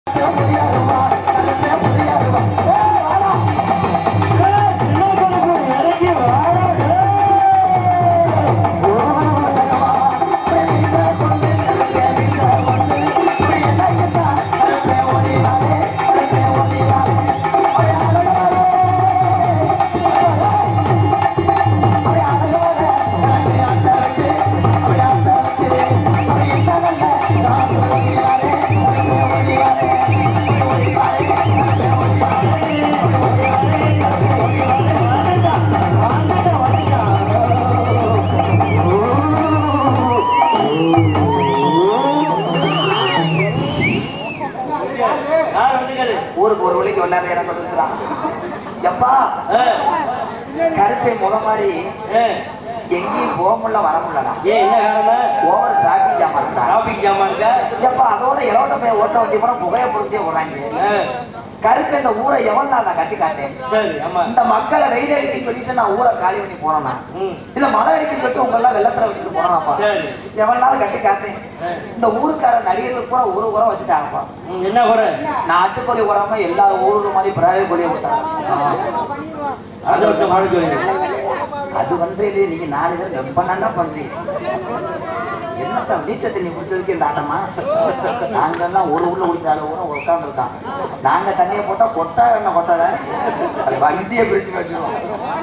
யார் வந்துக்காரு ஊருக்கு ஒரு வழிக்கு ஒன்னாவே எனக்கு வந்துச்சுறான் எப்பா கருப்பை முத மாதிரி எங்கேயும் போக முடியல வர முடியலடா ஏன் என்ன காரணம் ஓவர் டிராபிக் ஜாம் இருக்கா டிராபிக் ஜாமான்க்கா எப்பா அதோட எலவட்ட போய் ஓட்ட வண்டி போனா புகைய பொருத்தியே விடுறாங்க கருப்பு இந்த ஊரை எவன் நான் கட்டி காட்டேன் சரி ஆமா இந்த மக்களை வெயில் அடிக்க சொல்லிட்டு நான் ஊரை காலி பண்ணி போனேன்னா ம் இல்ல மழை அடிக்க சொல்லிட்டு உங்க எல்லாம் வெள்ளத்துல விட்டுட்டு போனாப்பா சரி எவனாலும் கட்டி காத்தேன் இந்த ஊருக்கார நடிகர்களுக்கு கூட ஒரு உரம் வச்சுட்டாங்கப்பா ம், என்ன குறை நாட்டுக்கோழி உரமா எல்லா ஊரு மாதிரி பிராய கோழியை விட்டாங்க அடுத்த வருஷம் மழை சொல்லுங்க அது பண்றீங்க நீங்க நாலு பேர் ரொம்ப நல்லா பண்றீங்க என்னத்த நீச்ச தண்ணி குடிச்சதுக்கு இந்த ஆட்டமா நாங்க எல்லாம் ஒரு உள்ள குடிக்காத ஊரம் உட்கார்ந்து இருக்கான் நாங்க தண்ணியை போட்டா கொட்டா என்ன கொட்டாத அது வண்டியை பிரிச்சு வச்சிருவோம்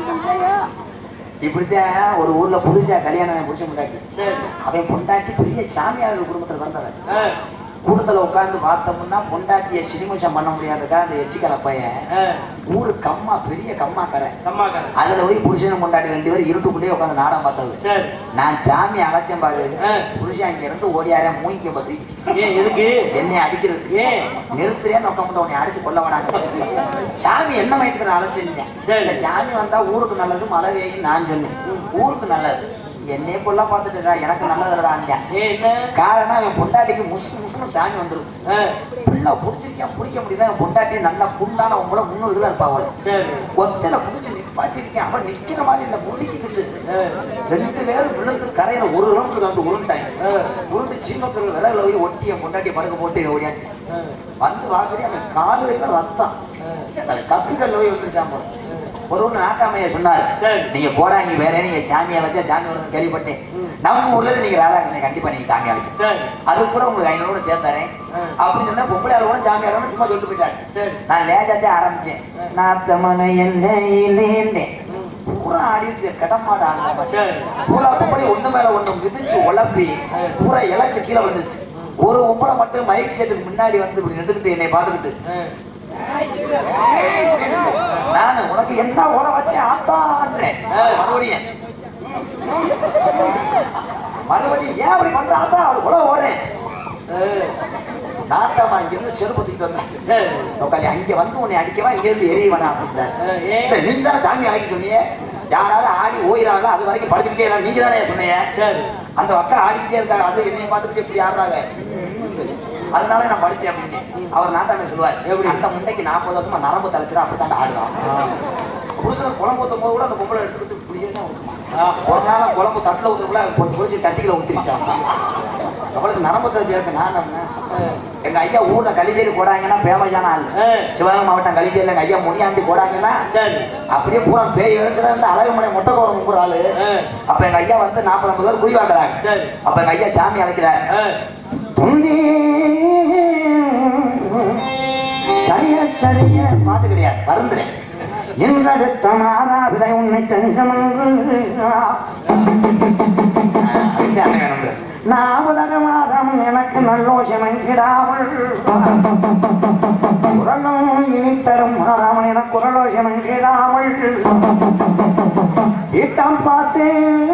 இப்படித்தான் ஒரு ஊர்ல புதுசா கல்யாணம் புடிச்ச முண்டாட்டி சரி அவன் பொண்டாட்டி பெரிய சாமியார் குடும்பத்துல வந்தவன் ஆ, கூட்டத்துல உட்கார்ந்து பார்த்தோம்னா பொண்டாட்டிய சினிமோஷம் பண்ண முடியாதுக்கா அந்த எச்சிக்கல பையன் ஆ, ஊரு கம்மா பெரிய கம்மா கடை கம்மாக்காரன் அதுல போய் புருஷனும் கொண்டாடி ரெண்டு பேரும் இருட்டுக்குள்ளேயே உட்காந்து நாடகம் பார்த்தது சரி நான் சாமி அழைச்சேன் பாரு ஆ. புருஷன் அங்க இருந்து ஓடியாரே மூங்கிக்க பத்தி ஏன் எதுக்கு என்னை அடிக்கிறது ஏன் நிறுத்துறியா நோக்க மட்டும் உன்னை அடிச்சு கொல்ல வேணாங்க சாமி என்ன மயத்துக்கு நான் அழைச்சிருந்தேன் சரி. இந்த சாமி வந்தா ஊருக்கு நல்லது மழை பெய்யும் நான் சொன்னேன் ஊருக்கு நல்லது என்னைய கொல்ல பார்த்துட்டுடா எனக்கு நல்லதுடாங்க ஏன் என்ன காரணம் அவன் பொண்டாட்டிக்கு முசு முசுன்னு சாமி வந்துரும் ஆ, பிள்ளை பிடிச்சிருக்கேன் பிடிக்க முடியல அவன் பொண்டாட்டி நல்லா குண்டான உங்களை முன்னூறு கிலோ இருப்பா அவளை சரி ஒத்தனை பிடிச்சி நிப்பாட்டிருக்கேன் அவன் நிக்கிற மாதிரி இந்த முறுக்கிக்கிட்டு ஆ, ரெண்டு பேரும் விழுந்து கரையில ஒரு கிலோமீட்டர் வந்து உருண்டாங்க ஆ, உருண்டு சின்னக்கரு விறகுல போய் ஒட்டி என் பொண்டாட்டி படுக்க போட்டு ஓடியாங்க ஆ, வந்து வாக்குறி அவன் காலு வரைக்கும் ரத்தம் ஆ. கப்பிக்கல்ல போய் வந்துருக்கான் போல. ஒரு ஒண்ணு நாட்டாமையா சொன்னாரு சரி. நீங்க போடாங்க வேற நீங்க சாமியை வச்சா சாமி வரும்னு கேள்விப்பட்டேன் ம். நம்ம ஊர்ல இருந்து நீங்க ராதாகிருஷ்ணன் கண்டிப்பா நீங்க சாமி அழைக்க சரி அது கூட உங்களுக்கு ஐநூறு சேர்த்தாரேன் ஆ. அப்படின்னு சொன்னா பொம்பளை ஆளுவோட சாமி ஆளுவோட சும்மா சொல்லிட்டு போயிட்டாங்க சரி நான் லேஜாத்தே ஆரம்பிச்சேன் ஆ. நாத்தமன எல்லையிலேன்னு ம், பூரா ஆடிட்டு கடமாட ஆடுறாங்க சரி பூரா பொம்பளை ஒண்ணு மேல ஒண்ணு மிதிச்சு உழப்பி பூரா இழைச்சு கீழே வந்துச்சு ஒரு ஒம்பளை மட்டும் மைக் செட்டுக்கு முன்னாடி வந்து இப்படி நின்றுக்கிட்டு என்னை பார்த்துக்கிட்டு ஆ, நானு உனக்கு என்ன உர வச்சேன் ஆத்தான்றேன் மறுபடியும் மறுபடியும் ஏன் அப்படி பண்ற ஆத்தா அவள் உழ ஓடுறேன் ஆ, நாட்டாமா இங்கிருந்து செருப்பு தூக்கிட்டு வந்தேன் சரி உட்காந்து அங்க வந்து உன்னை அடிக்கவா இங்க இருந்து எரியவனா அப்படின்ட்டாரு ஆ, ஏன் இல்ல, நீங்க தானே சாமி அழைக்க சொன்னீங்க யாராவது ஆடி ஓயிறாங்களோ அது வரைக்கும் படிச்சுக்கிட்டே இருக்காங்க நீங்க தானே சொன்னீங்க சரி அந்த அக்கா ஆடிக்கிட்டே இருக்காங்க அது என்னைய பார்த்துட்டு இப்படி ஆடுறாங்க அதனால நான் படிச்சேன் அப்படின்னு அவர் நாட்டாமே சொல்லுவார் எப்படி அந்த முண்டைக்கு நாற்பது வருஷமா நரம்பு தலைச்சிடும் அப்படித்தான் ஆடுவான் புருஷன் குழம்பு ஊத்தும் போது கூட அந்த பொம்பளை எடுத்துக்கிட்டு இப்படியே தான் ஊத்துமா. ஆ, ஒரு நாள் குழம்பு தட்டுல ஊத்துறப்பல புரிச்சு சட்டிக்குள்ள ஊத்திருச்சான் அவளுக்கு நரம்பு தலைச்சி இருக்கு நான் என்ன? எங்க ஐயா ஊர்ல களிசேரி போடாங்கன்னா ஃபேமஸான ஆள் ஆ, சிவகங்கை மாவட்டம் களிசேரியில் எங்க ஐயா முனியாண்டி போடாங்கன்னா சரி அப்படியே பூரா பேய் வயசுல இருந்து அழகு மனை முட்டை கோரம் கும்புற ஆளு ஆ, அப்ப எங்க ஐயா வந்து நாற்பது ஐம்பது பேர் குறி வாங்குறாங்க சரி அப்ப எங்க ஐயா சாமி அழைக்கிறார் ஆ, துந்தி சரிய சரிய பாட்டு கிடையாது வருந்துறேன் என்றடுத்த மாதாபிதை உன்னை தஞ்சமன்று நாவதக மாதம் எனக்கு நல்லோஷம் என்கிறாவள் குரலும் இனித்தரும் மாறாமல் என குரலோஷம் என்கிறாவள் இட்டம் பார்த்தேன்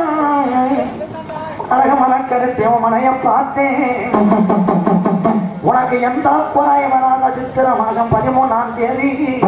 அழக மனக்கருத்தே மனைய பார்த்தேன் உனக்கு எந்த குறை வராத சித்திர மாசம் பதிமூணாம் தேதி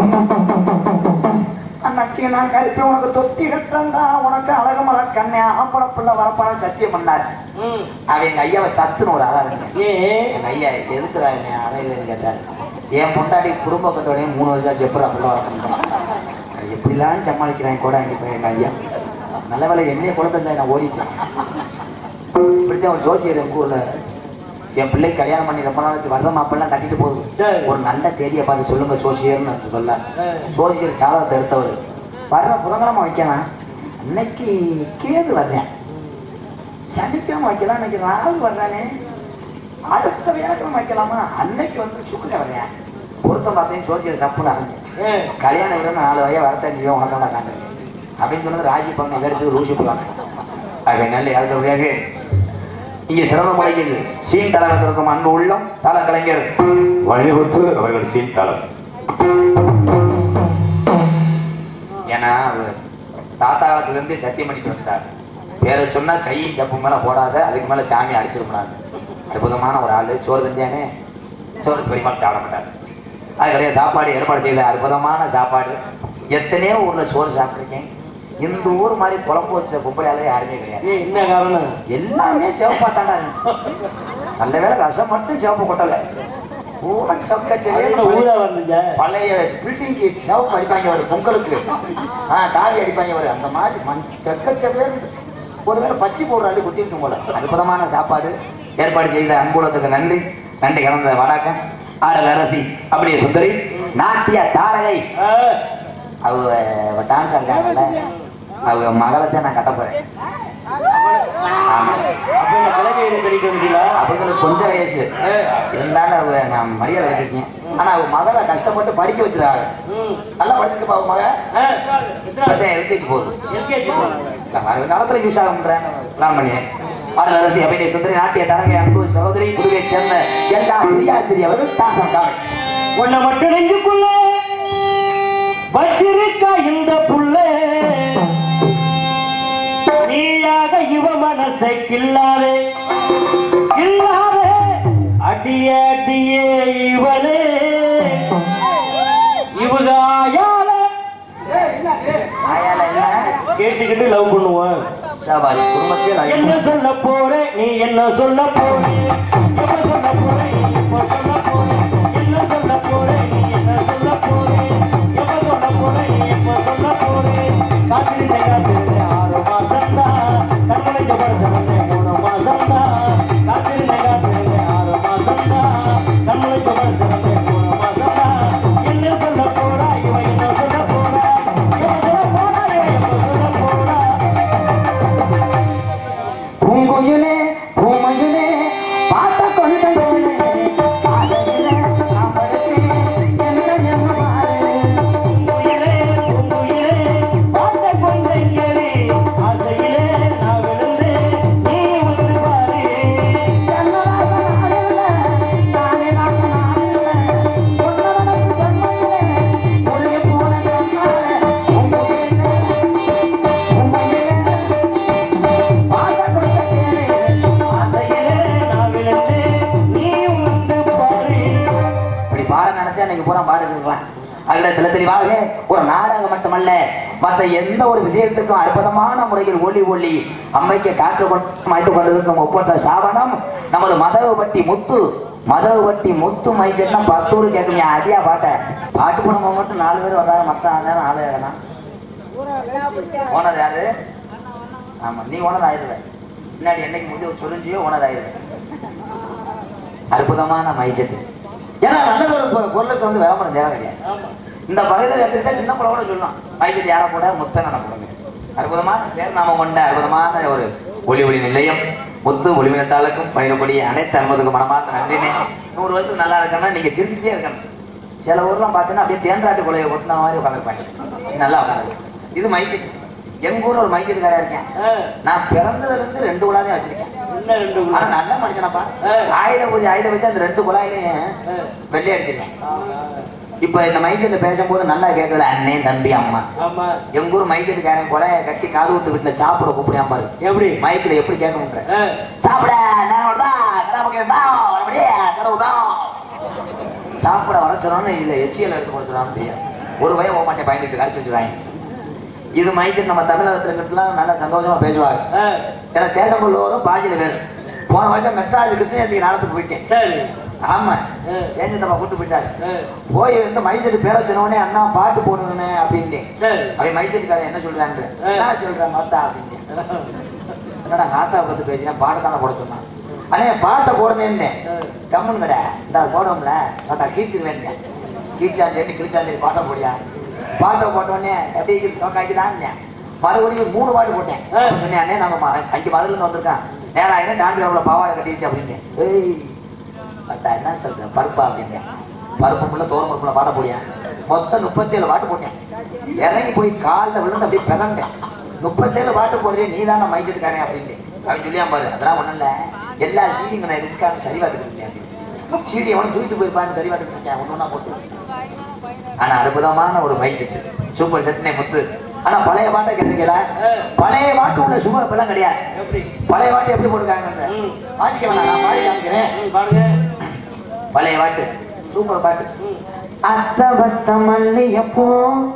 அன்னைக்கு நான் கருப்பி உனக்கு தொட்டி கட்டண்டா உனக்கு அழகு மலை கண்ணே ஆம்பளை பிள்ளை வரப்பான சத்தியம் பண்ணார் ம், அவன் எங்க ஐயாவை சத்துன்னு ஒரு ஆளா இருக்கேன் ஏன் எங்க ஐயா எதுக்குறா என்னை அலையிலன்னு கேட்டாரு என் பொண்டாட்டி குடும்ப கட்டோடனே மூணு வருஷம் செப்புறா பிள்ளை வளர்க்கணும் எப்படிலாம் சமாளிக்கிறான் கூட எங்க எங்க ஐயா நல்ல வேலை என்னைய குழந்தை நான் ஓடிட்டேன் இப்படித்தான் ஒரு ஜோதியர் எங்க ஊர்ல என் பிள்ளை கல்யாணம் பண்ணி ரொம்ப நாள் வச்சு வர்ற மாப்பெல்லாம் கட்டிட்டு போகுது சரி. ஒரு நல்ல தேதியை பார்த்து சொல்லுங்க சோசியர்னு சொல்ல ஆ. சோசியர் சாதகத்தை எடுத்தவர் வர்ற புதன்கிழமை வைக்கலாம் இன்னைக்கு கேது வர்றேன் சனிக்கிழமை வைக்கலாம் இன்னைக்கு ராகு வர்றானே அடுத்த வியாழக்கிழமை வைக்கலாமா அன்னைக்கு வந்து சுக்கரை வர்றேன் பொருத்தம் பார்த்தேன் சோசியர் சப்புன்னு அறிஞ்சேன் ஆ. கல்யாணம் விட நாலு வகையா வரத்தஞ்சு உனக்கு காண்டு அப்படின்னு சொன்னது ராஜி பண்ண எடுத்து ரூசி போவாங்க ஆக நல்ல அதுக்கு இங்கே சிறந்த முறையில் சீன் தலைவத்திற்கும் அன்பு உள்ளம் தல கலைஞர் வழிவகுத்து அவர்கள் சீர்காலம் ஏன்னா அவர் தாத்தா காலத்துல இருந்து சத்தியம் பண்ணிட்டு வந்தார் பேரை சொன்னா கையும் சப்பு மேல போடாத அதுக்கு மேல சாமி அடிச்சிருப்பாங்க அற்புதமான ஒரு ஆளு சோறு தஞ்சானே சோறு பெரியமாள் சாப்பிட மாட்டார் அது கிடையாது சாப்பாடு ஏற்பாடு செய்த அற்புதமான சாப்பாடு எத்தனையோ ஊர்ல சோறு சாப்பிட்டிருக்கேன் இந்த ஊர் மாதிரி குழம்பு வச்ச பொம்பளையால யாருமே கிடையாது ஏய், என்ன காரணம் எல்லாமே சிவப்பா தாண்டா இருந்துச்சு நல்ல வேளை ரசம் மட்டும் சிவப்பு கொட்டல பூரா அது சவுக்கச்சவே கூட ஊதா வந்துச்சா பழைய பில்டிங்க்கு சிவப்பு அடிப்பாங்க ஒரு பொங்கலுக்கு ஆ காவி அடிப்பாங்க ஒரு அந்த மாதிரி மண் செக்கச்சவே ஒருவேளை பச்சை போடுற அள்ளி குத்திருக்கும் போல அற்புதமான சாப்பாடு ஏற்பாடு செய்த அன்புலத்துக்கு நன்றி நன்றி கலந்த வணக்கம் ஆடல் அரசி அப்படியே சுந்தரி நாட்டிய தாரகை ஆ. அவங்க டான்ஸ் இருக்காங்கல்ல அவங்க மகளை தான் நான் கட்ட போறேன் ஆமா அப்ப இந்த கிழமையை கட்டிட்டு வந்தீங்களா அவங்களுக்கு கொஞ்சம் வயசு இருந்தாலும் அவங்க நான் மரியாதை வச்சிருக்கேன் ஆனா அவங்க மகளை கஷ்டப்பட்டு படிக்க வச்சிருக்காங்க ம். நல்லா படிச்சிருக்கப்பா அவங்க மக ஆ. எத்தனை எல்கேஜி போகுது எல்கேஜி போனாங்க இல்ல, வர காலத்துல யூஸ் ஆகும்ன்றேன் பிளான் பண்ணி ஆடல் அரசி அபிநய சுந்தரி நாட்டிய தரங்கை அன்பு சகோதரி புதுவை சேர்ந்த எல்லா பிரியாசிரி அவர்கள் தாசம் காவை உன்னை மட்டும் நெஞ்சுக்குள்ள வச்சிருக்கா இந்த புள்ள நீயாக இவ மனசை கில்லாதே கில்லாதே அடிய அடியே இவனே இவகாயால ஆயால என்ன கேட்டுக்கிட்டு லவ் பண்ணுவான் சாபாஷ் குடும்பத்தில் என்ன ஐந்து- சொல்ல போற நீ என்ன சொல்ல போற எப்ப சொல்ல போற நீ எப்ப சொல்ல போற என்ன சொல்ல போற நீ என்ன சொல்ல போற எப்ப சொல்ல போற நீ எப்ப சொல்ல போற காத்திருந்த காத்திருந்த ஆறு மாசம்தா கண்மலைச்ச படுத்திருந்த மூணு மாசம்தா காத்திருந்த காத்திருந்த ஆறு மாசம்தா கண்மலைச்ச படுத்திருந்த மூணு மாசம்தா என்ன சொல்ல போறா இவன் என்ன சொல்ல போறா எப்ப சொல்ல போறா எப்ப சொல்ல போறா பூங்குயிலே பூமயிலே பாட்ட கொஞ்சம் கேளு. ஆசையிலே அமர்த்தி என்ன என்ன பாரு. உயிரே, உயிரே, பார்த்த கொஞ்சம் கேளு. ஆசையிலே நான் விழுந்து, நீ வந்து பாரு. என்னடாக நானில்ல, நானே நாக நானில்ல. உன்னவனுக்கு ஜன்மமில்லை, ஒரே போன ஜன்மால. பூங்குயிலே, பூமயிலே, பாட்ட கொஞ்சம் கேளு. ஆசையிலே நான் விழுந்து, நீ வந்து பாரு. இப்படி பாட நினைச்சா இன்னைக்கு பூரா பாடு இருக்கலாம் அதுல தெளி தெளிவாக ஒரு நாடகம் மட்டுமல்ல மற்ற எந்த ஒரு விஷயத்துக்கும் அற்புதமான முறையில் ஒளி ஒளி அம்மைக்கு காற்று கொண்டு மாய்த்து கொண்டிருக்கும் ஒப்பற்ற சாவனம் நமது மதகுபட்டி முத்து மதகுபட்டி முத்து மைக்கெட்னா பத்து ஊர் கேட்கும் என் அடியா பாட்ட பாட்டு குடும்பம் மட்டும் நாலு பேர் வர்றாங்க மற்ற நேரம் ஆளு வேணாம் ஓனர் யாரு ஆமா நீ ஓனர் ஆயிடுவ முன்னாடி என்னைக்கு முந்தைய சொல்லிஞ்சியோ ஓனர் ஆயிடுவ அற்புதமான மைக்கெட்டு ஏன்னா நல்லது ஒரு பொ- பொருளுக்கு வந்து விளம்பரம் தேவை கிடையாது ஆமா. இந்த பகுதியில் எடுத்துக்கிட்டா சின்ன பிள்ளை கூட சொல்லலாம் மைக்கெட்டு யாரை போட முத்தன போடுங்க அற்புதமான பேர் நாம கொண்ட அற்புதமான ஒரு ஒளி ஒளி நிலையம் முத்து ஒளிமினத்தாளுக்கும் பயிரப்படி அனைத்து அனுமதிக்கும் மனமார்ந்த நன்றினே நூறு வருஷத்துக்கு நல்லா இருக்கணும்னா நீங்க சிரிச்சுட்டே இருக்கணும் சில ஊர்லாம் பார்த்தீங்கன்னா அப்படியே தேன்றாட்டு கொலையை ஒட்டின மாதிரி உட்காந்துருப்பாங்க நல்லா உட்காந்து இது மைக்கெட்டு எங்க ஊர்ல ஒரு மைக்கெட்டு கடை இருக்கேன் ஆ, நான் பிறந்ததுல இருந்து ரெண்டு குழாயும் வச்சிருக்கேன் என்ன ரெண்டு உள்ள? ஆனா நல்ல மனுஷனப்பா ஆ. ஆயுத பூஜை ஆயுத பூஜை அந்த ரெண்டு குழாயிலையும் ஆ, வெள்ளை அடிச்சிருக்கேன் ஆ, இப்ப இந்த மைக்கெட்டு பேசும்போது நல்லா கேட்குது அண்ணே தம்பி அம்மா ஆமா எங்க ஊர் மைக்கெட்டுக்காரன் கொலையை கட்டி காது ஊத்து வீட்டுல சாப்பிட கூப்பிடியாம பாரு எப்படி மைக்கில் எப்படி கேட்க முடியல ஆ, சாப்பிட நான் தான் சாப்பிட வளர்ச்சிடணும் இல்ல எச்சியல் எடுத்து கொடுத்துடணும் தெரியாது ஒரு வய போக மாட்டேன் பயந்துட்டு கடிச்சு வச்சுருவாங்க இது மைக்கெட் நம்ம தமிழகத்துல இருக்கலாம் நல்லா சந்தோஷமா பேசுவாங்க ஆ, ஏன்னா தேசம்புள்ள வரும் பாஜில வேறு போன வருஷம் மெட்ராஸ் கிருஷ்ணகிரி நாடத்துக்கு போயிட்டேன் சரி ஆமா ஆ, சேஞ்சத்தப்பா கூட்டு போயிட்டாரு ஆ, போய் வந்து மைசெட்டு பேர சொன்னோடனே அண்ணா பாட்டு போடுங்கண்ணே அப்படின்ட்டு சரி அவன் மைசெட்டுக்காரன் என்ன சொல்றாங்க ஆ. என்ன சொல்றாங்க மாத்தா அப்படின்ட்டு என்னடா நாத்தா பத்தி பேசினா பாட்டு தானே போட சொன்னான் அண்ணே பாட்டை போடணும்னு கம்முன்னு கடை இந்த போடுவோம்ல பார்த்தா கீழ்ச்சிருவேன் கீழ்ச்சாந்தேரி கிழிச்சாந்தேரி பாட்டை போடியா பாட்டை போட்ட உடனே எப்படி இருக்குது சோக்காக்கிதான் மறுபடியும் மூணு பாட்டு போட்டேன் ஆ. சொன்னேன் அண்ணே நம்ம ம- அங்கே மதுரில் இருந்து வந்திருக்கான் நேரம் ஆயிரம் டான்ஸ் கிளப்ல பாவாடை கட்டிடுச்சு அப்படின்னு ஏய் பார்த்தா என்ன சொல்ற பருப்பா அப்படின்னு பருப்பு முள்ள தோரம் பருப்புல பாட போடியா மொத்தம் முப்பத்தேழு பாட்டு போட்டேன் இறங்கி போய் காலில் விழுந்து அப்படியே பிறந்தேன் முப்பத்தேழு பாட்டு போடுறேன் நீ தான் மைச்சிட்டுக்காரன் அப்படின்னு அவன் சொல்லியா பாரு அதெல்லாம் ஒண்ணும் இல்ல எல்லா சீடியும் நான் இருக்கான்னு சரி பார்த்துக்கிட்டேன் அப்படின்னு சீடி எவனும் தூக்கிட்டு போயிருப்பான்னு சரி பார்த்துக்கிட்டு இருக்கேன் ஒண்ணு ஒண்ணா போட்டு ஆனா அற்புதமான ஒரு மைக் செட் சூப்பர் செட்னே முத்து ஆனா பழைய பாட்டை கேட்டிருக்கீங்களா பழைய பாட்டு உள்ள சும்மா இப்பெல்லாம் கிடையாது எப்படி பழைய பாட்டு எப்படி போட்டுருக்காங்க ம். வாசிக்க வேணாம் நான் பாடி காமிக்கிறேன் ம், பாடுங்க பழைய பாட்டு சூப்பர் பாட்டு ம். அத்த பத்த மல்லியப்போ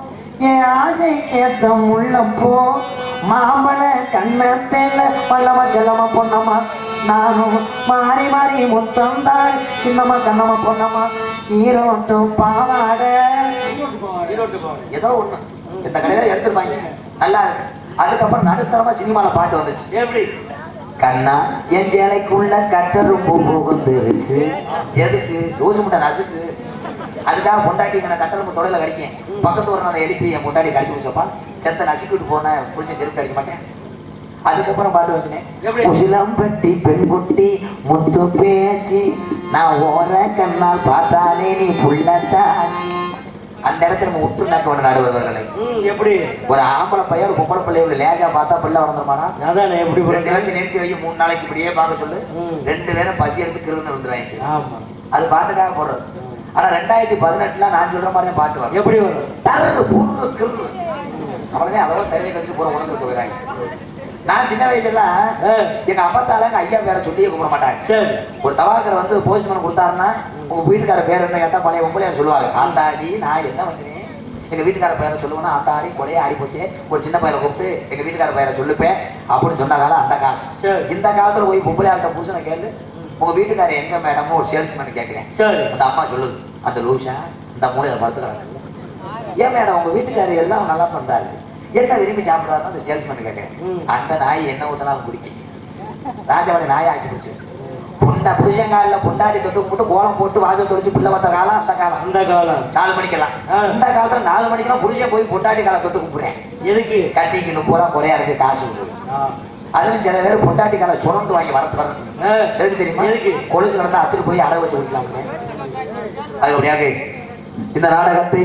என் ஆசை கேத்த முள்ளப்போ மாம்பழ கண்ணத்தேல பல்லம செல்லம பொன்னம்மா நானும் மாறி மாறி முத்தம் தான் சின்னம்மா கண்ணம்மா பொன்னம்மா ஈரோட்டும் பாவாட ஈரோட்டு போவாங்க ஏதோ ஒண்ணு இந்த கடையில எடுத்துருப்பாங்க நல்லா இருக்கு அதுக்கப்புறம் நடுத்தரமா சினிமால பாட்டு வந்துச்சு எப்படி கண்ணா என் சேலைக்குள்ள கட்டரும்பு புகுந்துருச்சு எதுக்கு ரோசு முட்டை நசுக்கு அதுக்காக பொண்டாட்டி நான் கட்டரும்பு தொடையில கடிக்கேன் பக்கத்து ஒரு நான் எழுப்பி என் பொண்டாட்டி கடிச்சு வச்சப்பா செத்த நசுக்கிட்டு போனேன் புடிச்ச செருப்பு அடிக்க மாட்டேன் அதுக்கப்புறம் பாட்டு வந்துனேன் எப்படி? உசிலம்பட்டி பெண்குட்டி முத்து பேச்சு நான் ஓர கண்ணால் பார்த்தாலே நீ புள்ளத்தாச்சி அந்த இடத்துல நம்ம உற்று நாக்க ஒன்று நடுவர்களை ம் எப்படி ஒரு ஆம்பளை பையன் ஒரு பொம்பளை பிள்ளைய ஒரு லேஜா பார்த்தா பிள்ளை வளர்ந்துருமானா அதானே எப்படி ரெண்டு போறீங்க பேர்த்து நிறுத்தி வை மூணு நாளைக்கு இப்படியே பார்க்க சொல்லு ம். ரெண்டு பேரும் பசி எடுத்து கிருன்னு வந்துருவாங்க ஆமா அது பாட்டுக்காக போடுறது ஆனா ரெண்டாயிரத்தி பதினெட்டுல நான் சொல்ற மாதிரி தான் பாட்டு வரும் எப்படி வரும் தரது புண்ணு கிருன்னு அவ்வளவுதான் அதோட தலையை கழிச்சு போற உணர்ந்து போயிறாங்க நான் சின்ன வயசுலாம் ஆ, எங்க அப்பத்தால எங்க ஐயா பேரை சொல்லியே கூப்பிட மாட்டாங்க சரி ஒரு தவாக்கரை வந்து போஸ்ட்மேன் கொடுத்தாருன்னா உங்க வீட்டுக்கார பேர் என்ன கேட்டா பழைய உங்களையும் சொல்லுவாங்க ஆத்தாடி நான் என்ன பண்ணுவேன் எங்க வீட்டுக்கார பேரை சொல்லுவேன்னா ஆத்தாடி கொலையே ஆடி போச்சு ஒரு சின்ன பையனை கூப்பிட்டு எங்க வீட்டுக்கார பேரை சொல்லுப்பேன் அப்படின்னு சொன்ன காலம் அந்த காலம் சரி. இந்த காலத்துல போய் பொம்பளை ஆள்கிட்ட புருஷனை கேளு உங்க வீட்டுக்கார எங்க மேடம்னு ஒரு சேல்ஸ்மேன் கேட்கிறேன் சரி அந்த அம்மா சொல்லுது அந்த லூஷா இந்த மூலையில படுத்துக்கிறாங்க ஏன் மேடம் உங்க வீட்டுக்காரர் எல்லாம் நல்லா பண்றாரு என்ன விரும்பி சாப்பிடுறாருன்னு அந்த சேல்ஸ்மேன் கேட்கிறேன் ம். அந்த நாய் என்ன ஊத்தினாலும் குடிச்சு ராஜாவோட நாயை ஆக்கி பிடிச்சு புண்டா புருஷங்காலில் புண்டாட்டி தொட்டு போட்டு கோலம் போட்டு வாசல் தொலைச்சு பிள்ளை வந்த காலம் அந்த காலம் அந்த காலம் நாலு மணிக்கெல்லாம் ஆ. இந்த காலத்துல நாலு மணிக்கெல்லாம் புருஷன் போய் பொண்டாட்டி காலை தொட்டு கும்பிடுறேன் எதுக்கு கட்டிக்கு முப்பது ரூபா குறையா இருக்கு காசு கொடுக்குது. ஆ. அதுல சில பேர் பொண்டாட்டி காலை சுரந்து வாங்கி வரத்து வரது ஆ. எதுக்கு தெரியுமா எதுக்கு? கொலுசு கிடந்தா அத்துக்கு போய் அடகு வச்சு விடலாம் அதுபடியாக இந்த நாடகத்தை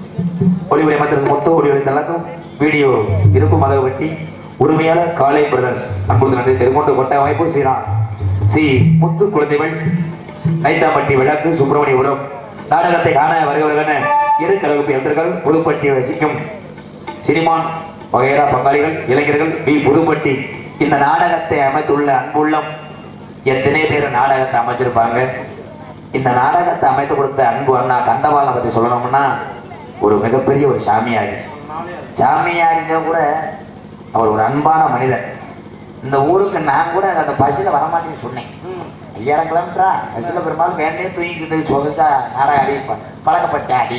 ஒளிவுரை மந்திரம் மொத்த ஒளிவுரை தளக்கும் வீடியோ இருக்கும் அதை வெட்டி உரிமையாளர் காலை பிரதர்ஸ் அன்புடன் நன்றி தெருங்கொண்டு கொட்ட வாய்ப்பு சீரா சி முத்து குழந்தைகள் நைத்தாம்பட்டி விளக்கு சுப்பிரமணியபுரம் நாடகத்தை காண வருகிறவர்கள் இரு கலகுப்பு எந்தர்கள் புதுப்பட்டி வசிக்கும் சினிமான் வகையரா பங்காளிகள் இளைஞர்கள் பி புதுப்பட்டி இந்த நாடகத்தை அமைத்துள்ள அன்புள்ளம் எத்தனை பேர் நாடகத்தை அமைச்சிருப்பாங்க இந்த நாடகத்தை அமைத்து கொடுத்த அன்பு அண்ணா கந்தபாலனை பத்தி சொல்லணும்னா ஒரு மிகப்பெரிய ஒரு சாமியாரி சாமியாரிங்க கூட அவர் ஒரு அன்பான மனிதர் இந்த ஊருக்கு நான் கூட அந்த பஸ்ஸில் வரமாட்டேன்னு சொன்னேன் ம். ஐயாயிரம் கிலோமீட்டரா பஸ்ஸில் பெரும்பாலும் வேண்டே தூங்கிக்கிட்டு சொகுசா நாடகம் அடி பழக்கப்பட்ட அடி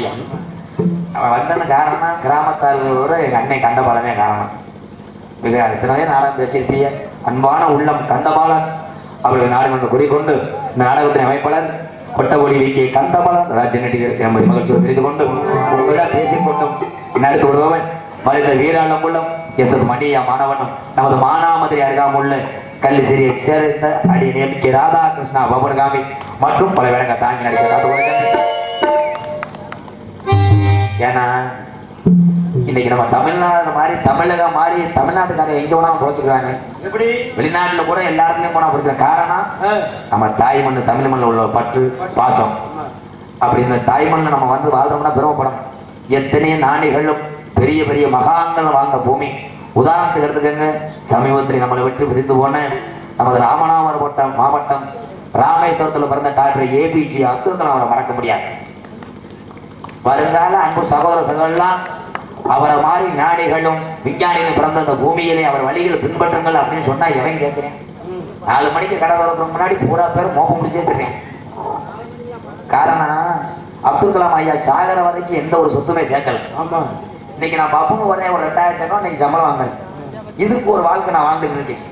அவன் வந்தது காரணம் கிராமத்தார்களோட எங்க அன்னை கண்டபாலமே காரணம் மிக அடுத்த நாடகம் பேசியிருப்பிய அன்பான உள்ளம் கந்தபாலன் அவர்கள் நாடகம் குறிக்கொண்டு இந்த நாடகத்தின் அமைப்பாளர் கொட்டகுடி வி கே கந்தபாலன் ராஜ்ய நடிகர் என்பதை மகிழ்ச்சியோடு தெரிந்து கொண்டு உங்களிடம் பேசிக்கொண்டும் நடத்து விடுபவன் மனித வீராளம் உள்ளம் எஸ் எஸ் மணியா மாணவனும் நமது மானாமதுரை அருகாமுள்ள கல்லிசிறியை சேர்ந்த அடி கே ராதாகிருஷ்ணா பபர்காமி மற்றும் பல வேடங்கள் தாங்கி நடிக்க காத்து கொண்டிருக்கின்றனர். ஏன்னா இன்னைக்கு நம்ம தமிழ்நாடு மாதிரி தமிழகம் மாதிரி தமிழ்நாட்டுக்காரங்க எங்க வேணாலும் போச்சுக்கிறாங்க எப்படி வெளிநாட்டுல கூட எல்லா இடத்துலயும் போனா போச்சு காரணம் ஆ. நம்ம தாய் மண்ணு தமிழ் மண்ணில் உள்ள பற்று பாசம் ஆமா. அப்படி இந்த தாய் மண்ணில் நம்ம வந்து வாழ்றோம்னா பெருமைப்படணும் எத்தனையோ நாணிகளும் பெரிய பெரிய மகான்கள் வாழ்ந்த பூமி உதாரணத்துக்கு எடுத்துக்கங்க சமீபத்தில் நம்மளை விட்டு பிரிந்து போன நமது ராமநாதபுரம் மாவட்டம் ராமேஸ்வரத்தில் பிறந்த டாக்டர் ஏபிஜி அப்துல் கலாம் அவரை மறக்க முடியாது வருங்கால அன்பு சகோதர சகோதரலாம் அவரை மாதிரி ஞானிகளும் விஞ்ஞானிகளும் பிறந்த அந்த பூமியிலே அவர் வழிகளை பின்பற்றுங்கள் அப்படின்னு சொன்னா எவன் கேட்கிறேன் ம். நாலு மணிக்கு கடை திறக்கிறதுக்கு முன்னாடி பூரா பேர் மோப்பம் முடிச்சே தெரியும் காரணம் அப்துல் கலாம் ஐயா சாகர வரைக்கும் எந்த ஒரு சொத்துமே சேர்க்கல ஆமா இன்னைக்கு நான் பப்புன்னு வரேன் ஒரு ரெண்டாயிரத்தி ஐநூறு இன்னைக்கு சம்பளம் வாங்குறேன் இதுக்கு ஒரு வாழ்க்கை நான் வாழ்ந்துட்டு இருக்கேன்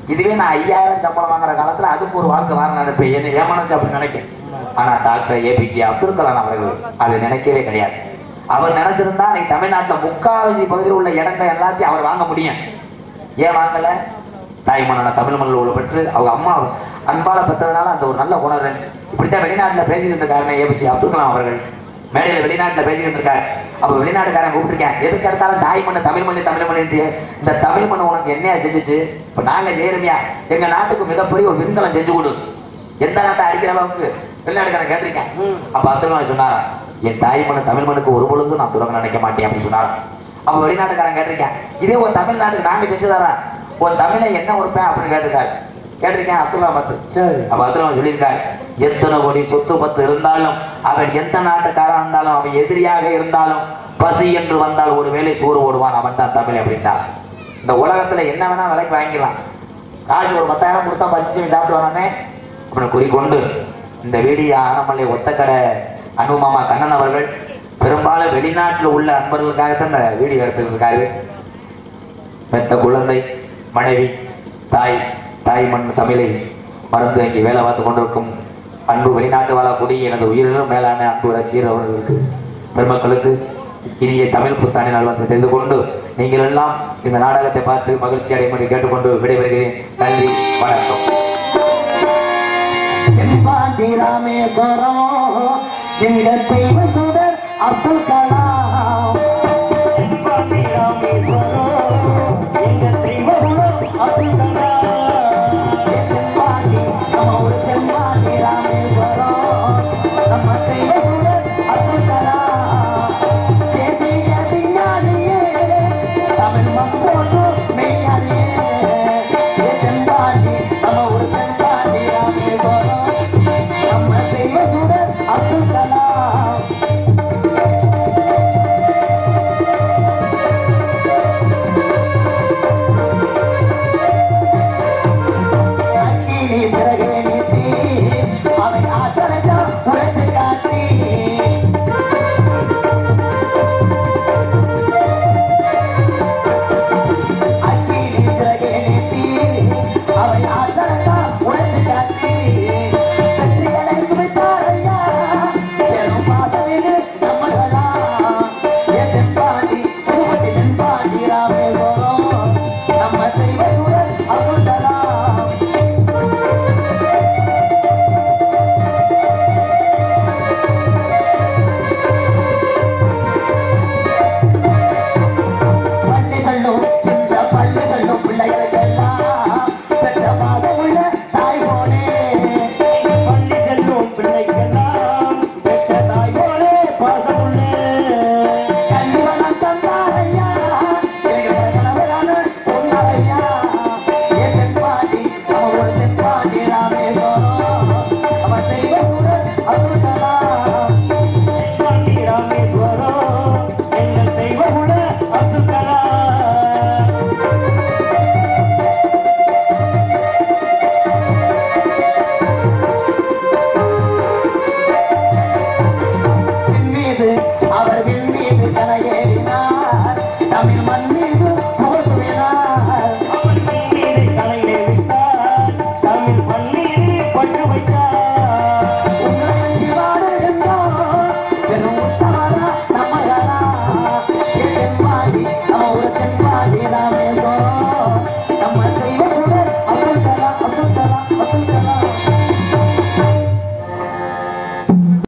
இதுவே நான் ஐயாயிரம் சம்பளம் வாங்குற காலத்துல அதுக்கு ஒரு வாழ்க்கை வார நினைப்பேன் என்ன என் மனசு அப்படி நினைக்கும் ஆனா டாக்டர் ஏபிஜே அப்துல் கலாம் அவர்கள் அது நினைக்கவே கிடையாது அவர் நினைச்சிருந்தா நீ தமிழ்நாட்டுல முக்காவாசி பகுதியில் உள்ள இடங்கள் எல்லாத்தையும் அவர் வாங்க முடியும் ஏன் வாங்கல தாய்மன்னான தமிழ் மண்ணில் உள்ள பெற்று அவங்க அம்மா அன்பால பெற்றதுனால அந்த ஒரு நல்ல உணர்வு இருந்துச்சு இப்படித்தான் வெளிநாட்டுல பேசிக்கிட்டு இருக்காருன்னு ஏபிஜே அப்துல் கலாம் அவர்கள் மேடையில வெளிநாட்டுல பேசிக்கிட்டு இருக்காரு அப்ப வெளிநாட்டுக்காரன் கூப்பிட்டுருக்கேன் எதுக்கு எடுத்தாலும் தாய் மண்ணு தமிழ் மண்ணு தமிழ் மண்ணு இந்த தமிழ் மண்ணு உனக்கு என்னையா செஞ்சுச்சு இப்ப நாங்க செய்யறோமியா எங்க நாட்டுக்கு மிகப்பெரிய ஒரு விண்கலம் செஞ்சு கொடு எந்த நாட்டை அடிக்கிற அளவுக்கு வெளிநாட்டுக்காரன் கேட்டிருக்கேன் அப்ப அப்துல் கலாம் சொன்னாரா என் தாய் மண்ணு தமிழ் மண்ணுக்கு ஒரு பொழுதும் நான் துறக்க நினைக்க மாட்டேன் அப்படின்னு சொன்னாரா அப்ப வெளிநாட்டுக்காரன் கேட்டிருக்கேன் இதே ஒரு தமிழ்நாட்டுக்கு நாங்க செஞ்சுதாரா உன் தமிழை என்ன கொடுப்பேன் அப்படின்னு கேட்டிருக்காரு கேட்டிருக்கேன் அப்துல் கலாம் பார்த்து சரி அப்ப அப்துல் சொல்லியிருக்காரு எத்தனை கோடி சொத்து பத்து இருந்தாலும் அவன் எந்த நாட்டுக்காரன் இருந்தாலும் அவன் எதிரியாக இருந்தாலும் பசி என்று வந்தால் ஒரு வேளை சோறு ஓடுவான் அவன் தான் தமிழ் அப்படின்ட்டான் இந்த உலகத்துல என்ன வேணா விலைக்கு வாங்கிக்கலாம் காசு ஒரு பத்தாயிரம் கொடுத்தா பசிச்சு சாப்பிட்டு வரானே அப்படின்னு குறிக்கொண்டு இந்த வீடியோ ஆனமலை ஒத்தக்கடை அனுமாமா கண்ணன் அவர்கள் பெரும்பாலும் வெளிநாட்டுல உள்ள அன்பர்களுக்காகத்தான் இந்த வீடியோ எடுத்துட்டு இருக்காரு பெத்த குழந்தை மனைவி தாய் தாய் மண் தமிழை மறந்து இங்கே வேலை பார்த்து கொண்டிருக்கும் அன்பு வெளிநாட்டு வாழக்கூடிய எனது உயிரினும் மேலான அன்பு ரசிகர் அவர்களுக்கு பெருமக்களுக்கு இனிய தமிழ் புத்தாண்டை நல்வாழ்த்து தெரிந்து கொண்டு நீங்கள் எல்லாம் இந்த நாடகத்தை பார்த்து மகிழ்ச்சி அடையும்படி கேட்டுக்கொண்டு விடைபெறுகிறேன் நன்றி வணக்கம் பாண்டி ராமேஸ்வரம் இந்த தெய்வ சுடர் அப்துல் கலாம்